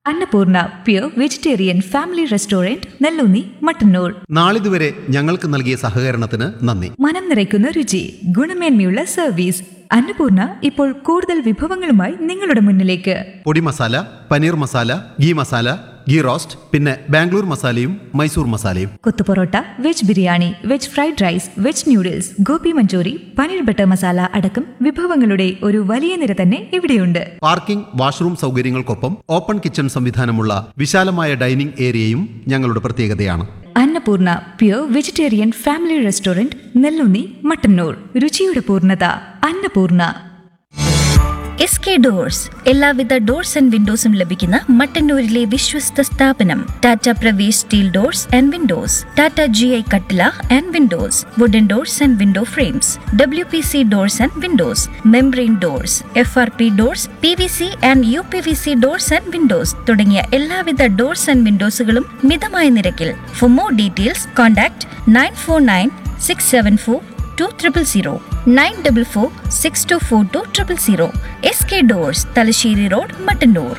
Annapurna pure vegetarian family restaurant Nellunni Mattannur നാളിതുവരെ ഞങ്ങൾക്ക് നൽകിയ സഹകരണത്തിന് നന്ദി മനം നിറയ്ക്കുന്ന രുചി ഗുണമേന്മയുള്ള സർവീസ് അന്നപൂർണ ഇപ്പോൾ കൂടുതൽ വിഭവങ്ങളുമായി നിങ്ങളുടെ മുന്നിലേക്ക് podi masala paneer masala ghee masala ghee roast പിന്നെ ബാംഗ്ലൂർ മസാലയും മൈസൂർ മസാലയും kothu porotta veg biryani veg fried rice veg noodles gobi Manchurian paneer butter masala അടക്കം വിഭവങ്ങളുടെ ഒരു വലിയ നിര തന്നെ ഇവിടെയുണ്ട് പാർക്കിംഗ് വാഷ്റൂം സൗകര്യങ്ങൾക്കൊപ്പം ഓപ്പൺ കിച്ചൺ സംവിധാനമുള്ള വിശാലമായ ഡൈനിംഗ് ഏരിയയും ഞങ്ങളുടെ പ്രത്യേകതയാണ് Annapoorna pure vegetarian family restaurant Nellunni Mattannur രുചിയുടെ പൂർണ്ണത അന്നപൂർണ എസ് കെ ഡോഴ്സ് എല്ലാവിധ ഡോർസ് ആൻഡ് വിൻഡോസും ലഭിക്കുന്ന മട്ടന്നൂരിലെ വിശ്വസ്ത സ്ഥാപനം Tata Pravesh steel doors and windows Tata G I കട്ടില and windows wooden doors and window frames W P C doors and windows membrane doors F R P doors P V C and U P V C doors and windows തുടങ്ങിയ എല്ലാവിധ doors and വിൻഡോസുകളും മിതമായ നിരക്കിൽ for more details contact nine four nine six seven four two triple zero nine double four six two four two triple zero S K doors Thalassery road Mattannur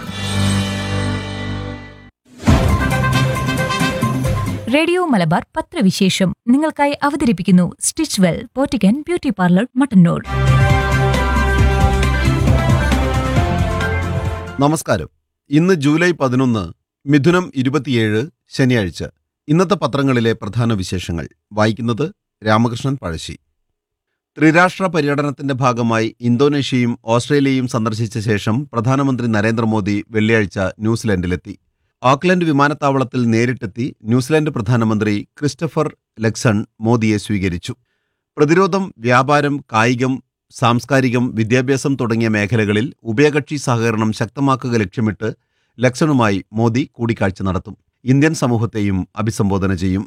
radio Malabar പത്രവിശേഷം നിങ്ങൾക്കായി അവതരിപ്പിക്കുന്നു stitch well പോറ്റിക്കൻ beauty parlour Mattannur നമസ്കാരം ഇന്ന് July പതിനൊന്ന് മിഥുനം ഇരുപത്തിയേഴ് ശനിയാഴ്ച ഇന്നത്തെ പത്രങ്ങളിലെ പ്രധാന വിശേഷങ്ങൾ വായിക്കുന്നത് രാമകൃഷ്ണൻ പഴശ്ശി ത്രിരാഷ്ട്ര പര്യടനത്തിന്റെ ഭാഗമായി ഇന്തോനേഷ്യയും ഓസ്ട്രേലിയയും സന്ദർശിച്ച ശേഷം പ്രധാനമന്ത്രി നരേന്ദ്രമോദി വെള്ളിയാഴ്ച ന്യൂസിലൻഡിലെത്തി ഓക്ലൻഡ് വിമാനത്താവളത്തിൽ നേരിട്ടെത്തി ന്യൂസിലൻഡ് പ്രധാനമന്ത്രി ക്രിസ്റ്റഫർ ലെക്സൺ മോദിയെ സ്വീകരിച്ചു പ്രതിരോധം വ്യാപാരം കായികം സാംസ്കാരികം വിദ്യാഭ്യാസം തുടങ്ങിയ മേഖലകളിൽ ഉഭയകക്ഷി സഹകരണം ശക്തമാക്കുക ലക്ഷ്യമിട്ട് ലക്സണുമായി മോദി കൂടിക്കാഴ്ച നടത്തും ഇന്ത്യൻ സമൂഹത്തെയും അഭിസംബോധന ചെയ്യും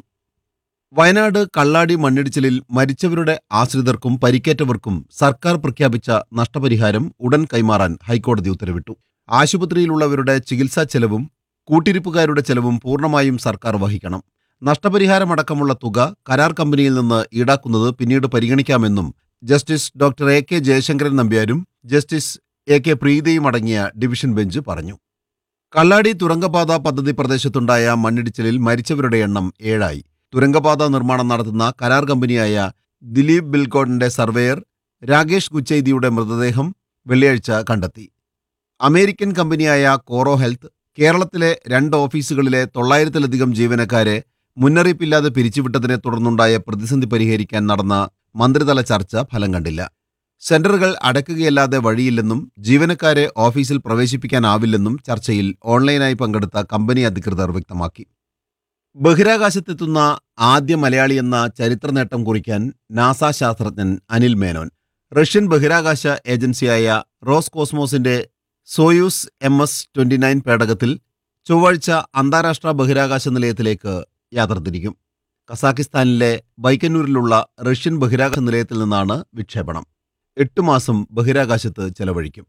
വയനാട് കള്ളാടി മണ്ണിടിച്ചിലിൽ മരിച്ചവരുടെ ആശ്രിതർക്കും പരിക്കേറ്റവർക്കും സർക്കാർ പ്രഖ്യാപിച്ച നഷ്ടപരിഹാരം ഉടൻ കൈമാറാൻ ഹൈക്കോടതി ഉത്തരവിട്ടു ആശുപത്രിയിലുള്ളവരുടെ ചികിത്സാ ചെലവും കൂട്ടിരിപ്പുകാരുടെ ചെലവും പൂർണ്ണമായും സർക്കാർ വഹിക്കണം നഷ്ടപരിഹാരമടക്കമുള്ള തുക കരാർ കമ്പനിയിൽ നിന്ന് ഈടാക്കുന്നത് പിന്നീട് പരിഗണിക്കാമെന്നും justice doctor A K Jayasankaran നമ്പ്യാരും ജസ്റ്റിസ് എ കെ പ്രീതിയും അടങ്ങിയ ഡിവിഷൻ ബെഞ്ച് പറഞ്ഞു കള്ളാടി തുരങ്കപാത പദ്ധതി പ്രദേശത്തുണ്ടായ മണ്ണിടിച്ചിലിൽ മരിച്ചവരുടെ എണ്ണം ഏഴായി തുരങ്കപാത നിർമ്മാണം നടത്തുന്ന കരാർ കമ്പനിയായ ദിലീപ് ബിൽക്കോണിന്റെ സർവേയർ രാകേഷ് ഗുച്ചൈദിയുടെ മൃതദേഹം വെള്ളിയാഴ്ച കണ്ടെത്തി അമേരിക്കൻ കമ്പനിയായ കോറോ ഹെൽത്ത് കേരളത്തിലെ രണ്ട് ഓഫീസുകളിലെ തൊള്ളായിരത്തിലധികം ജീവനക്കാരെ മുന്നറിയിപ്പില്ലാതെ പിരിച്ചുവിട്ടതിനെ തുടർന്നുണ്ടായ പ്രതിസന്ധി പരിഹരിക്കാൻ നടന്ന മന്ത്രിതല ചർച്ച ഫലം കണ്ടില്ല സെന്ററുകൾ അടയ്ക്കുകയല്ലാതെ വഴിയില്ലെന്നും ജീവനക്കാരെ ഓഫീസിൽ പ്രവേശിപ്പിക്കാനാവില്ലെന്നും ചർച്ചയിൽ ഓൺലൈനായി പങ്കെടുത്ത കമ്പനി അധികൃതർ വ്യക്തമാക്കി ബഹിരാകാശത്തെത്തുന്ന ആദ്യ മലയാളി എന്ന ചരിത്ര നേട്ടം കുറിക്കാൻ നാസ ശാസ്ത്രജ്ഞൻ അനിൽ മേനോൻ റഷ്യൻ ബഹിരാകാശ ഏജൻസിയായ റോസ് കോസ്മോസിന്റെ Soyuz M S twenty nine പേടകത്തിൽ ചൊവ്വാഴ്ച അന്താരാഷ്ട്ര ബഹിരാകാശ നിലയത്തിലേക്ക് യാത്ര തിരിക്കും കസാക്കിസ്ഥാനിലെ ബൈക്കന്നൂരിലുള്ള റഷ്യൻ ബഹിരാകാശ നിലയത്തിൽ നിന്നാണ് വിക്ഷേപണം എട്ട് മാസം ബഹിരാകാശത്ത് ചെലവഴിക്കും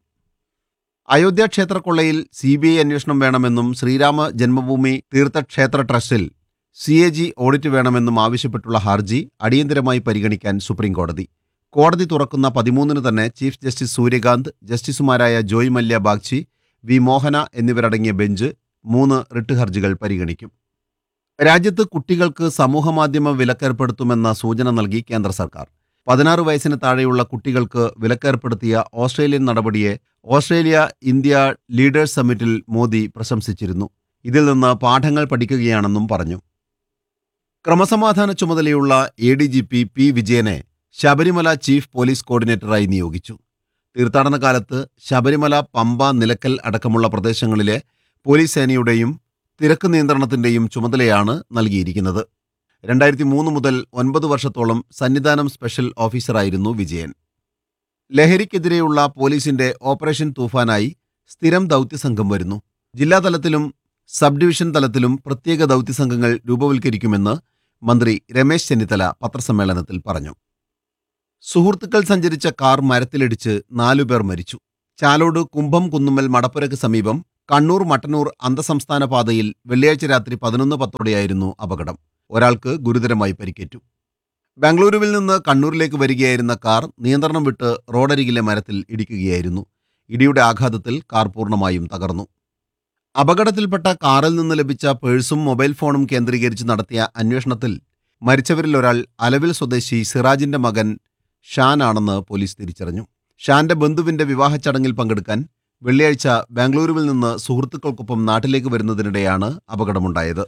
അയോധ്യ ക്ഷേത്രക്കൊള്ളയിൽ സി ബി ഐ അന്വേഷണം വേണമെന്നും ശ്രീരാമ ജന്മഭൂമി തീർത്ഥക്ഷേത്ര ട്രസ്റ്റിൽ സി എ ജി ഓഡിറ്റ് വേണമെന്നും ആവശ്യപ്പെട്ടുള്ള ഹർജി അടിയന്തരമായി പരിഗണിക്കാൻ സുപ്രീംകോടതി കോടതി തുറക്കുന്ന പതിമൂന്നിന് തന്നെ ചീഫ് ജസ്റ്റിസ് സൂര്യകാന്ത് ജസ്റ്റിസുമാരായ ജോയ് മല്യ ബാഗ്ചി വി മോഹന എന്നിവരടങ്ങിയ ബെഞ്ച് മൂന്ന് റിട്ട് ഹർജികൾ പരിഗണിക്കും രാജ്യത്ത് കുട്ടികൾക്ക് സമൂഹമാധ്യമ വിലക്കേർപ്പെടുത്തുമെന്ന സൂചന നൽകി കേന്ദ്ര സർക്കാർ പതിനാറ് വയസ്സിന് താഴെയുള്ള കുട്ടികൾക്ക് വിലക്കേർപ്പെടുത്തിയ ഓസ്ട്രേലിയൻ നടപടിയെ ഓസ്ട്രേലിയ ഇന്ത്യ ലീഡേഴ്സ് സമ്മിറ്റിൽ മോദി പ്രശംസിച്ചിരുന്നു ഇതിൽ നിന്ന് പാഠങ്ങൾ പഠിക്കുകയാണെന്നും പറഞ്ഞു ക്രമസമാധാന ചുമതലയുള്ള A D G P P വിജയനെ ശബരിമല ചീഫ് പോലീസ് കോർഡിനേറ്ററായി നിയോഗിച്ചു തീർത്ഥാടന കാലത്ത് ശബരിമല പമ്പ നിലക്കൽ അടക്കമുള്ള പ്രദേശങ്ങളിലെ പോലീസ് സേനയുടെയും തിരക്ക് നിയന്ത്രണത്തിന്റെയും ചുമതലയാണ് നൽകിയിരിക്കുന്നത് രണ്ടായിരത്തി മൂന്ന് മുതൽ ഒൻപത് വർഷത്തോളം സന്നിധാനം സ്പെഷ്യൽ ഓഫീസറായിരുന്നു വിജയൻ ലഹരിക്കെതിരെയുള്ള പോലീസിന്റെ ഓപ്പറേഷൻ തൂഫാനായി സ്ഥിരം ദൗത്യസംഘം വരുന്നു ജില്ലാതലത്തിലും സബ് ഡിവിഷൻ തലത്തിലും പ്രത്യേക ദൗത്യസംഘങ്ങൾ രൂപവൽക്കരിക്കുമെന്ന് മന്ത്രി രമേശ് ചെന്നിത്തല പത്രസമ്മേളനത്തിൽ പറഞ്ഞു സുഹൃത്തുക്കൾ സഞ്ചരിച്ച കാർ മരത്തിലിടിച്ച് നാലുപേർ മരിച്ചു ചാലോട് കുംഭം കുന്നുമ്മൽ മടപ്പുരയ്ക്ക് സമീപം കണ്ണൂർ മട്ടന്നൂർ അന്തസംസ്ഥാന പാതയിൽ വെള്ളിയാഴ്ച രാത്രി പതിനൊന്ന് പത്തോടെയായിരുന്നു അപകടം ഒരാൾക്ക് ഗുരുതരമായി പരിക്കേറ്റു ബാംഗ്ലൂരുവിൽ നിന്ന് കണ്ണൂരിലേക്ക് വരികയായിരുന്ന കാർ നിയന്ത്രണം വിട്ട് റോഡരികിലെ മരത്തിൽ ഇടിക്കുകയായിരുന്നു ഇടിയുടെ ആഘാതത്തിൽ കാർ പൂർണ്ണമായും തകർന്നു അപകടത്തിൽപ്പെട്ട കാറിൽ നിന്ന് ലഭിച്ച പേഴ്സും മൊബൈൽ ഫോണും കേന്ദ്രീകരിച്ച് നടത്തിയ അന്വേഷണത്തിൽ മരിച്ചവരിൽ ഒരാൾ അലവിൽ സ്വദേശി സിറാജിന്റെ മകൻ ഷാൻ ആണെന്ന് പോലീസ് തിരിച്ചറിഞ്ഞു ഷാന്റെ ബന്ധുവിന്റെ വിവാഹ ചടങ്ങിൽ പങ്കെടുക്കാൻ വെള്ളിയാഴ്ച ബാംഗ്ലൂരുവിൽ നിന്ന് സുഹൃത്തുക്കൾക്കൊപ്പം നാട്ടിലേക്ക് വരുന്നതിനിടെയാണ് അപകടമുണ്ടായത്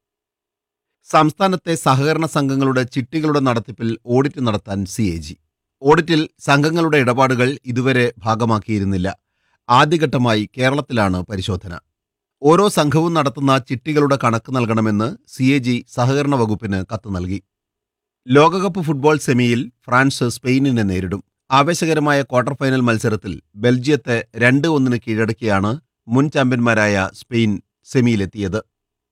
സംസ്ഥാനത്തെ സഹകരണ സംഘങ്ങളുടെ ചിട്ടികളുടെ നടത്തിപ്പിൽ ഓഡിറ്റ് നടത്താൻ സി എ ജി ഓഡിറ്റിൽ സംഘങ്ങളുടെ ഇടപാടുകൾ ഇതുവരെ ഭാഗമാക്കിയിരുന്നില്ല ആദ്യഘട്ടമായി കേരളത്തിലാണ് പരിശോധന ഓരോ സംഘവും നടത്തുന്ന ചിട്ടികളുടെ കണക്ക് നൽകണമെന്ന് സി എ ജി സഹകരണ വകുപ്പിന് കത്ത് നൽകി ലോകകപ്പ് ഫുട്ബോൾ സെമിയിൽ ഫ്രാൻസ് സ്പെയിനിനെ നേരിടും ആവേശകരമായ ക്വാർട്ടർ ഫൈനൽ മത്സരത്തിൽ ബെൽജിയത്തെ രണ്ട് ഒന്നിന് കീഴടക്കിയാണ് മുൻ ചാമ്പ്യന്മാരായ സ്പെയിൻ സെമിയിലെത്തിയത്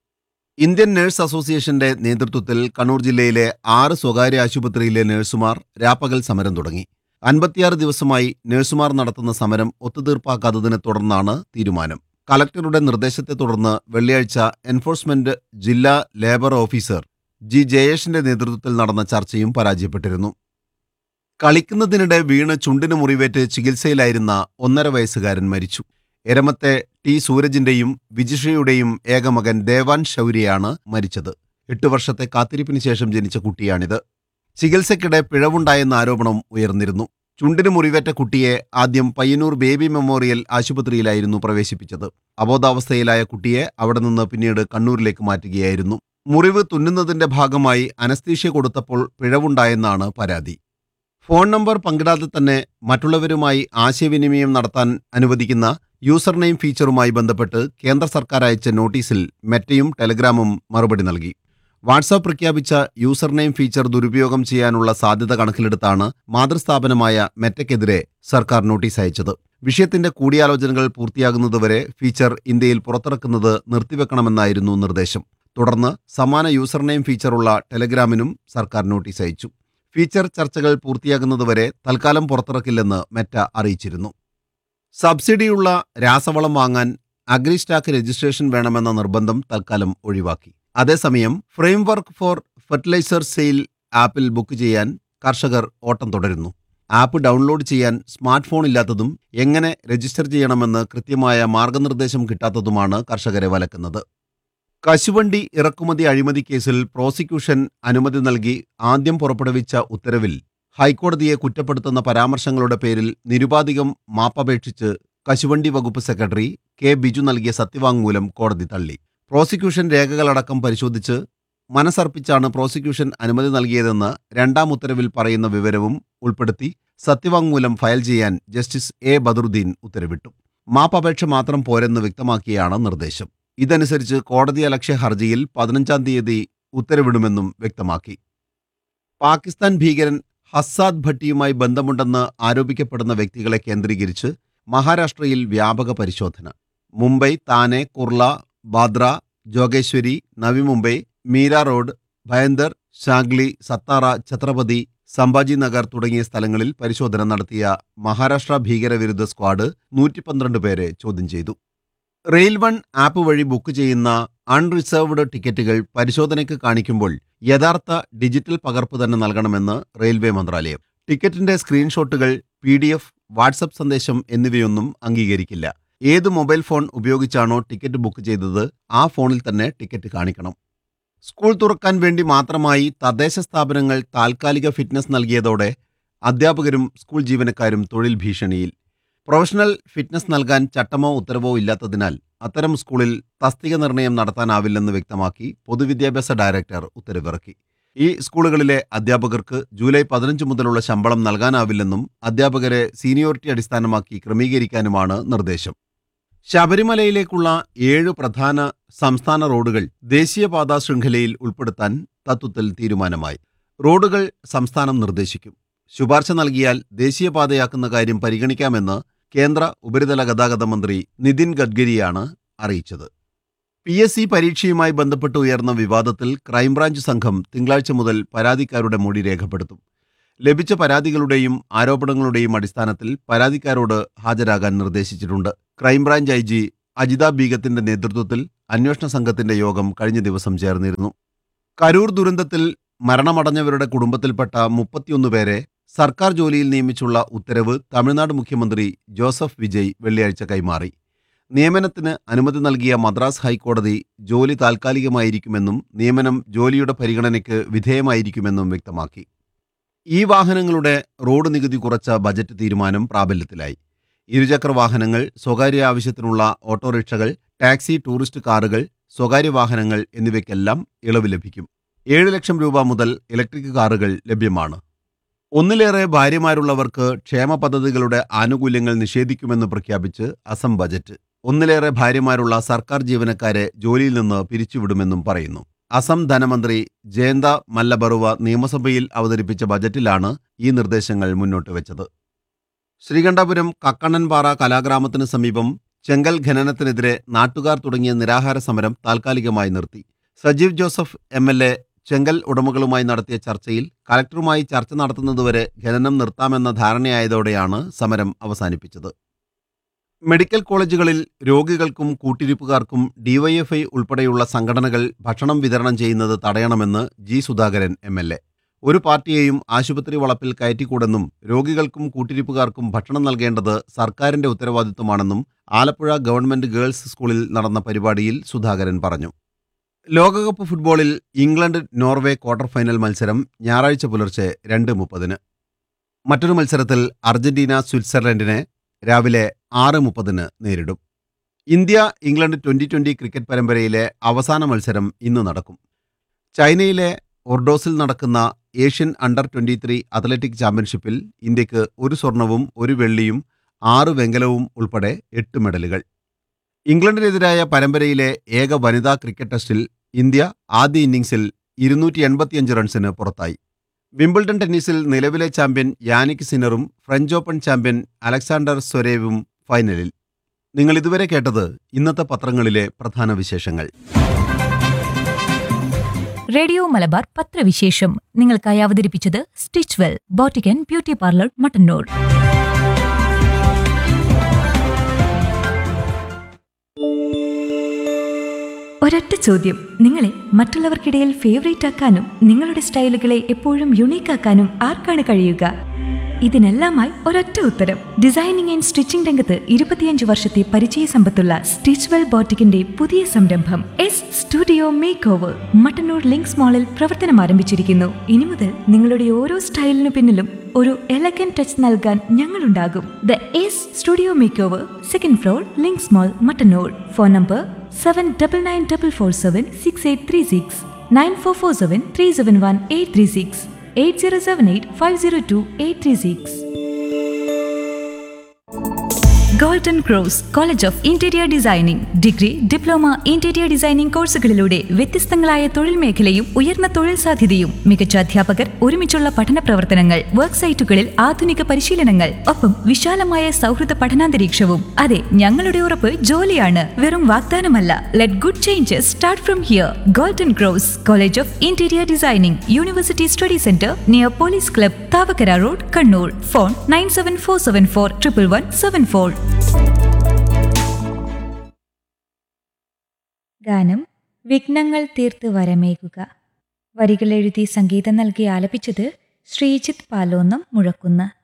ഇന്ത്യൻ നഴ്സ് അസോസിയേഷന്റെ നേതൃത്വത്തിൽ കണ്ണൂർ ജില്ലയിലെ ആറ് സ്വകാര്യ ആശുപത്രിയിലെ നഴ്സുമാർ രാപ്പകൽ സമരം തുടങ്ങി അൻപത്തിയാറ് ദിവസമായി നഴ്സുമാർ നടത്തുന്ന സമരം ഒത്തുതീർപ്പാക്കാത്തതിനെ തുടർന്നാണ് തീരുമാനം കലക്ടറുടെ നിർദ്ദേശത്തെ തുടർന്ന് വെള്ളിയാഴ്ച എൻഫോഴ്സ്മെന്റ് ജില്ലാ ലേബർ ഓഫീസർ ജി ജയേഷിന്റെ നേതൃത്വത്തിൽ നടന്ന ചർച്ചയും പരാജയപ്പെട്ടിരുന്നു കളിക്കുന്നതിനിടെ വീണ് ചുണ്ടിന് മുറിവേറ്റ് ചികിത്സയിലായിരുന്ന ഒന്നര വയസ്സുകാരൻ മരിച്ചു എരമത്തെ ടി സൂരജിന്റെയും വിജിഷയുടെയും ഏകമകൻ ദേവാൻ ശൗര്യയാണ് മരിച്ചത് എട്ട് വർഷത്തെ കാത്തിരിപ്പിന് ശേഷം ജനിച്ച കുട്ടിയാണിത് ചികിത്സയ്ക്കിടെ പിഴവുണ്ടായെന്ന ആരോപണം ഉയർന്നിരുന്നു ചുണ്ടിന് മുറിവേറ്റ കുട്ടിയെ ആദ്യം പയ്യന്നൂർ ബേബി മെമ്മോറിയൽ ആശുപത്രിയിലായിരുന്നു പ്രവേശിപ്പിച്ചത് അബോധാവസ്ഥയിലായ കുട്ടിയെ അവിടെ നിന്ന് പിന്നീട് കണ്ണൂരിലേക്ക് മാറ്റുകയായിരുന്നു മുറിവ് തുന്നുന്നതിന്റെ ഭാഗമായി അനസ്തീഷ്യ കൊടുത്തപ്പോൾ പിഴവുണ്ടായെന്നാണ് പരാതി ഫോൺ നമ്പർ പങ്കിടാതെ തന്നെ മറ്റുള്ളവരുമായി ആശയവിനിമയം നടത്താൻ അനുവദിക്കുന്ന യൂസർ നെയിം ഫീച്ചറുമായി ബന്ധപ്പെട്ട് കേന്ദ്ര സർക്കാർ അയച്ച നോട്ടീസിൽ മെറ്റയും ടെലഗ്രാമും മറുപടി നൽകി വാട്സാപ്പ് പ്രഖ്യാപിച്ച യൂസർ നെയിം ഫീച്ചർ ദുരുപയോഗം ചെയ്യാനുള്ള സാധ്യത കണക്കിലെടുത്താണ് മാതൃസ്ഥാപനമായ മെറ്റയ്ക്കെതിരെ സർക്കാർ നോട്ടീസ് അയച്ചത് വിഷയത്തിന്റെ കൂടിയാലോചനകൾ പൂർത്തിയാകുന്നതുവരെ ഫീച്ചർ ഇന്ത്യയിൽ പുറത്തിറക്കുന്നത് നിർത്തിവെക്കണമെന്നായിരുന്നു നിർദ്ദേശം തുടർന്ന് സമാന യൂസർ നെയിം ഫീച്ചറുള്ള ടെലഗ്രാമിനും സർക്കാർ നോട്ടീസ് അയച്ചു ഫീച്ചർ ചർച്ചകൾ പൂർത്തിയാകുന്നതുവരെ തൽക്കാലം പുറത്തിറക്കില്ലെന്ന് മെറ്റ അറിയിച്ചിരുന്നു സബ്സിഡിയുള്ള രാസവളം വാങ്ങാൻ അഗ്രിസ്റ്റാക്ക് രജിസ്ട്രേഷൻ വേണമെന്ന നിർബന്ധം തൽക്കാലം ഒഴിവാക്കി അതേസമയം ഫ്രെയിംവർക്ക് ഫോർ ഫെർട്ടിലൈസർ സെയിൽ ആപ്പിൽ ബുക്ക് ചെയ്യാൻ കർഷകർ ഓട്ടം തുടരുന്നു ആപ്പ് ഡൗൺലോഡ് ചെയ്യാൻ സ്മാർട്ട് ഫോൺ ഇല്ലാത്തതും എങ്ങനെ രജിസ്റ്റർ ചെയ്യണമെന്ന് കൃത്യമായ മാർഗനിർദ്ദേശം കിട്ടാത്തതുമാണ് കർഷകരെ വലക്കുന്നത് കശുവണ്ടി ഇറക്കുമതി അഴിമതി കേസിൽ പ്രോസിക്യൂഷൻ അനുമതി നൽകി ആദ്യം പുറപ്പെടുവിച്ച ഉത്തരവിൽ ഹൈക്കോടതിയെ കുറ്റപ്പെടുത്തുന്ന പരാമർശങ്ങളുടെ പേരിൽ നിരുപാധികം മാപ്പപേക്ഷിച്ച് കശുവണ്ടി വകുപ്പ് സെക്രട്ടറി കെ ബിജു നൽകിയ സത്യവാങ്മൂലം കോടതി തള്ളി പ്രോസിക്യൂഷൻ രേഖകളടക്കം പരിശോധിച്ച് മനസ്സർപ്പിച്ചാണ് പ്രോസിക്യൂഷൻ അനുമതി നൽകിയതെന്ന് രണ്ടാം ഉത്തരവിൽ പറയുന്ന വിവരവും ഉൾപ്പെടുത്തി സത്യവാങ്മൂലം ഫയൽ ചെയ്യാൻ ജസ്റ്റിസ് എ ബദറുദ്ദീൻ ഉത്തരവിട്ടു മാപ്പപേക്ഷ മാത്രം പോരെന്ന് വ്യക്തമാക്കിയാണ് നിർദ്ദേശം ഇതനുസരിച്ച് കോടതി അലക്ഷ്യ ഹർജിയിൽ പതിനഞ്ചാം തീയതി ഉത്തരവിടുമെന്നും വ്യക്തമാക്കി പാകിസ്ഥാൻ ഭീകരൻ ഹസ്സാദ് ഭട്ടിയുമായി ബന്ധമുണ്ടെന്ന് ആരോപിക്കപ്പെടുന്ന വ്യക്തികളെ കേന്ദ്രീകരിച്ച് മഹാരാഷ്ട്രയിൽ വ്യാപക പരിശോധന മുംബൈ താനെ കുർള ബാദ്ര ജോഗേശ്വരി നവി മുംബൈ മീര റോഡ് ഭയന്ദർ ഷാഗ്ലി സത്താറ ഛത്രപതി സംഭാജി നഗർ തുടങ്ങിയ സ്ഥലങ്ങളിൽ പരിശോധന നടത്തിയ മഹാരാഷ്ട്ര ഭീകരവിരുദ്ധ സ്ക്വാഡ് നൂറ്റി പന്ത്രണ്ട് പേരെ ചോദ്യം ചെയ്തു റെയിൽ വൺ ആപ്പ് വഴി ബുക്ക് ചെയ്യുന്ന അൺറിസർവ്ഡ് ടിക്കറ്റുകൾ പരിശോധനയ്ക്ക് കാണിക്കുമ്പോൾ യഥാർത്ഥ ഡിജിറ്റൽ പകർപ്പ് തന്നെ നൽകണമെന്ന് റെയിൽവേ മന്ത്രാലയം ടിക്കറ്റിന്റെ സ്ക്രീൻഷോട്ടുകൾ പി ഡി എഫ് വാട്സപ്പ് സന്ദേശം എന്നിവയൊന്നും അംഗീകരിക്കില്ല ഏത് മൊബൈൽ ഫോൺ ഉപയോഗിച്ചാണോ ടിക്കറ്റ് ബുക്ക് ചെയ്തത് ആ ഫോണിൽ തന്നെ ടിക്കറ്റ് കാണിക്കണം സ്കൂൾ തുറക്കാൻ വേണ്ടി മാത്രമായി തദ്ദേശ സ്ഥാപനങ്ങൾ താൽക്കാലിക ഫിറ്റ്നസ് നൽകിയതോടെ അധ്യാപകരും സ്കൂൾ ജീവനക്കാരും തൊഴിൽ ഭീഷണിയിൽ പ്രൊഫഷണൽ ഫിറ്റ്നസ് നൽകാൻ ചട്ടമോ ഉത്തരവോ ഇല്ലാത്തതിനാൽ അത്തരം സ്കൂളിൽ തസ്തിക നിർണയം നടത്താനാവില്ലെന്ന് വ്യക്തമാക്കി പൊതുവിദ്യാഭ്യാസ ഡയറക്ടർ ഉത്തരവിറക്കി ഈ സ്കൂളുകളിലെ അധ്യാപകർക്ക് ജൂലൈ പതിനഞ്ച് മുതലുള്ള ശമ്പളം നൽകാനാവില്ലെന്നും അധ്യാപകരെ സീനിയോറിറ്റി അടിസ്ഥാനമാക്കി ക്രമീകരിക്കാനുമാണ് നിർദ്ദേശം ശബരിമലയിലേക്കുള്ള ഏഴ് പ്രധാന സംസ്ഥാന റോഡുകൾ ദേശീയപാതാ ശൃംഖലയിൽ ഉൾപ്പെടുത്താൻ തത്വത്തിൽ തീരുമാനമായി റോഡുകൾ സംസ്ഥാനം നിർദ്ദേശിക്കും ശുപാർശ നൽകിയാൽ ദേശീയപാതയാക്കുന്ന കാര്യം പരിഗണിക്കാമെന്ന് കേന്ദ്ര ഉപരിതല ഗതാഗത മന്ത്രി നിതിൻ ഗഡ്കരിയാണ് അറിയിച്ചത് പി എസ് സി പരീക്ഷയുമായി ബന്ധപ്പെട്ട് ഉയർന്ന വിവാദത്തിൽ ക്രൈംബ്രാഞ്ച് സംഘം തിങ്കളാഴ്ച മുതൽ പരാതിക്കാരുടെ മൊഴി രേഖപ്പെടുത്തും ലഭിച്ച പരാതികളുടെയും ആരോപണങ്ങളുടെയും അടിസ്ഥാനത്തിൽ പരാതിക്കാരോട് ഹാജരാകാൻ നിർദ്ദേശിച്ചിട്ടുണ്ട് ക്രൈംബ്രാഞ്ച് ഐ ജി അജിത ബീഗത്തിന്റെ നേതൃത്വത്തിൽ അന്വേഷണ സംഘത്തിന്റെ യോഗം കഴിഞ്ഞ ദിവസം ചേർന്നിരുന്നു കരൂർ ദുരന്തത്തിൽ മരണമടഞ്ഞവരുടെ കുടുംബത്തിൽപ്പെട്ട മുപ്പത്തിയൊന്ന് പേരെ സർക്കാർ ജോലിയിൽ നിയമിച്ചുള്ള ഉത്തരവ് തമിഴ്നാട് മുഖ്യമന്ത്രി ജോസഫ് വിജയ് വെള്ളിയാഴ്ച കൈമാറി നിയമനത്തിന് അനുമതി നൽകിയ മദ്രാസ് ഹൈക്കോടതി ജോലി താൽക്കാലികമായിരിക്കുമെന്നും നിയമനം ജോലിയുടെ പരിഗണനയ്ക്ക് വിധേയമായിരിക്കുമെന്നും വ്യക്തമാക്കി ഈ വാഹനങ്ങളുടെ റോഡ് നികുതി കുറച്ച ബജറ്റ് തീരുമാനം പ്രാബല്യത്തിലായി ഇരുചക്ര വാഹനങ്ങൾ സ്വകാര്യ ആവശ്യത്തിനുള്ള ഓട്ടോറിക്ഷകൾ ടാക്സി ടൂറിസ്റ്റ് കാറുകൾ സ്വകാര്യ വാഹനങ്ങൾ എന്നിവയ്ക്കെല്ലാം ഇളവ് ലഭിക്കും ഏഴ് ലക്ഷം രൂപ മുതൽ ഇലക്ട്രിക് കാറുകൾ ലഭ്യമാണ് ഒന്നിലേറെ ഭാര്യമാരുള്ളവർക്ക് ക്ഷേമ പദ്ധതികളുടെ ആനുകൂല്യങ്ങൾ നിഷേധിക്കുമെന്ന് പ്രഖ്യാപിച്ച് അസം ബജറ്റ് ഒന്നിലേറെ ഭാര്യമാരുള്ള സർക്കാർ ജീവനക്കാരെ ജോലിയിൽ നിന്ന് പിരിച്ചുവിടുമെന്നും പറയുന്നു അസം ധനമന്ത്രി ജയന്ത മല്ലബറുവ നിയമസഭയിൽ അവതരിപ്പിച്ച ബജറ്റിലാണ് ഈ നിർദ്ദേശങ്ങൾ മുന്നോട്ട് വെച്ചത് ശ്രീകണ്ഠപുരം കക്കണ്ണൻപാറ കലാഗ്രാമത്തിന് സമീപം ചെങ്കൽ ഖനനത്തിനെതിരെ നാട്ടുകാർ തുടങ്ങിയ നിരാഹാര സമരം താൽക്കാലികമായി നിർത്തി Sajeev Joseph M L A ചെങ്കൽ ഉടമകളുമായി നടത്തിയ ചർച്ചയിൽ കലക്ടറുമായി ചർച്ച നടത്തുന്നതുവരെ ഖനനം നിർത്താമെന്ന ധാരണയായതോടെയാണ് സമരം അവസാനിപ്പിച്ചത് മെഡിക്കൽ കോളേജുകളിൽ രോഗികൾക്കും കൂട്ടിരിപ്പുകാർക്കും ഡിവൈഎഫ്ഐ ഉൾപ്പെടെയുള്ള സംഘടനകൾ ഭക്ഷണം വിതരണം ചെയ്യുന്നത് തടയണമെന്ന് G Sudhakaran M L A ഒരു പാർട്ടിയെയും ആശുപത്രി വളപ്പിൽ കയറ്റിക്കൂടെന്നും രോഗികൾക്കും കൂട്ടിരിപ്പുകാർക്കും ഭക്ഷണം നൽകേണ്ടത് സർക്കാരിന്റെ ഉത്തരവാദിത്വമാണെന്നും ആലപ്പുഴ ഗവൺമെന്റ് ഗേൾസ് സ്കൂളിൽ നടന്ന പരിപാടിയിൽ സുധാകരൻ പറഞ്ഞു ലോകകപ്പ് ഫുട്ബോളിൽ ഇംഗ്ലണ്ട് നോർവേ ക്വാർട്ടർ ഫൈനൽ മത്സരം ഞായറാഴ്ച പുലർച്ചെ രണ്ട് മുപ്പതിന് മറ്റൊരു മത്സരത്തിൽ അർജന്റീന സ്വിറ്റ്സർലൻഡിനെ രാവിലെ ആറ് മുപ്പതിന് നേരിടും India England twenty twenty cricket പരമ്പരയിലെ അവസാന മത്സരം ഇന്ന് നടക്കും ചൈനയിലെ ഒർഡോസിൽ നടക്കുന്ന Asian under twenty three athletic ചാമ്പ്യൻഷിപ്പിൽ ഇന്ത്യക്ക് ഒരു സ്വർണവും ഒരു വെള്ളിയും ആറ് വെങ്കലവും ഉൾപ്പെടെ എട്ട് മെഡലുകൾ ഇംഗ്ലണ്ടിനെതിരായ പരമ്പരയിലെ ഏക വനിതാ ക്രിക്കറ്റ് ടെസ്റ്റിൽ ഇന്ത്യ ആദ്യ ഇന്നിംഗ്സിൽ ഇരുന്നൂറ്റി എൺപത്തിയഞ്ച് റൺസിന് പുറത്തായി വിംബിൾഡൺ ടെന്നീസിൽ നിലവിലെ ചാമ്പ്യൻ യാനിക് സിനറും ഫ്രഞ്ച് ഓപ്പൺ ചാമ്പ്യൻ അലക്സാണ്ടർ സ്വരേവും ഫൈനലിൽ നിങ്ങൾ ഇതുവരെ കേട്ടത് ഇന്നത്തെ പത്രങ്ങളിലെ പ്രധാന വിശേഷങ്ങൾ റേഡിയോ മലബാർ പത്രവിശേഷം നിങ്ങൾക്കായി അവതരിപ്പിച്ചത് Stitch Well Boutique and Beauty parlour Mattannur ഒരൊറ്റ ചോദ്യം നിങ്ങളെ മറ്റുള്ളവർക്കിടയിൽ ഫേവറേറ്റ് ആക്കാനും നിങ്ങളുടെ സ്റ്റൈലുകളെ എപ്പോഴും യുണീക്ക് ആക്കാനും ആർക്കാണ് കഴിയുക ഇതിനെല്ലാമായി ഒരൊറ്റ ഉത്തരം ഡിസൈനിങ് ആൻഡ് സ്റ്റിച്ചിംഗ് രംഗത്ത് ഇരുപത്തിയഞ്ച് വർഷത്തെ പരിചയ സമ്പത്തുള്ള സ്റ്റിച്ച്വെൽ ബോട്ടിക്കിന്റെ പുതിയ സംരംഭം S Studio Makeover Mattannur Links മാളിൽ പ്രവർത്തനം ആരംഭിച്ചിരിക്കുന്നു ഇനി മുതൽ നിങ്ങളുടെ ഓരോ സ്റ്റൈലിനു പിന്നിലും ഒരു എലഗൻ ടച്ച് നൽകാൻ ഞങ്ങളുണ്ടാകും the S Studio Makeover second floor Links Mall Mattannur phone number seven double nine double four seven six eight three six nine four four seven three seven one eight three six eight zero seven eight five zero two eight three six Golden Cross College of Interior Designing degree diploma interior designing കോഴ്സുകളിലൂടെ വ്യത്യസ്തങ്ങളായ തൊഴിൽ മേഖലയും ഉയർന്ന തൊഴിൽ സാധ്യതയും മികച്ച അധ്യാപകർ ഒരുമിച്ചുള്ള പഠന പ്രവർത്തനങ്ങൾ വർക്ക് സൈറ്റുകളിൽ ആധുനിക പരിശീലനങ്ങൾ ഒപ്പം വിശാലമായ സൗഹൃദ പഠനാന്തരീക്ഷവും അതെ ഞങ്ങളുടെ ഉറപ്പ് ജോലിയാണ് വെറും വാഗ്ദാനമല്ല let good changes start from here Golden Cross College of Interior Designing university study centre near Police Club Thavakkara Road Kannur phone nine seven four seven four triple one seven four ഗാനം വിഘ്നങ്ങൾ തീർത്ത് വരമേകുക വരികൾ എഴുതി സംഗീതം നൽകി ആലപിച്ചത് ശ്രീജിത്ത് പാലോന്നം മുഴക്കുന്ന്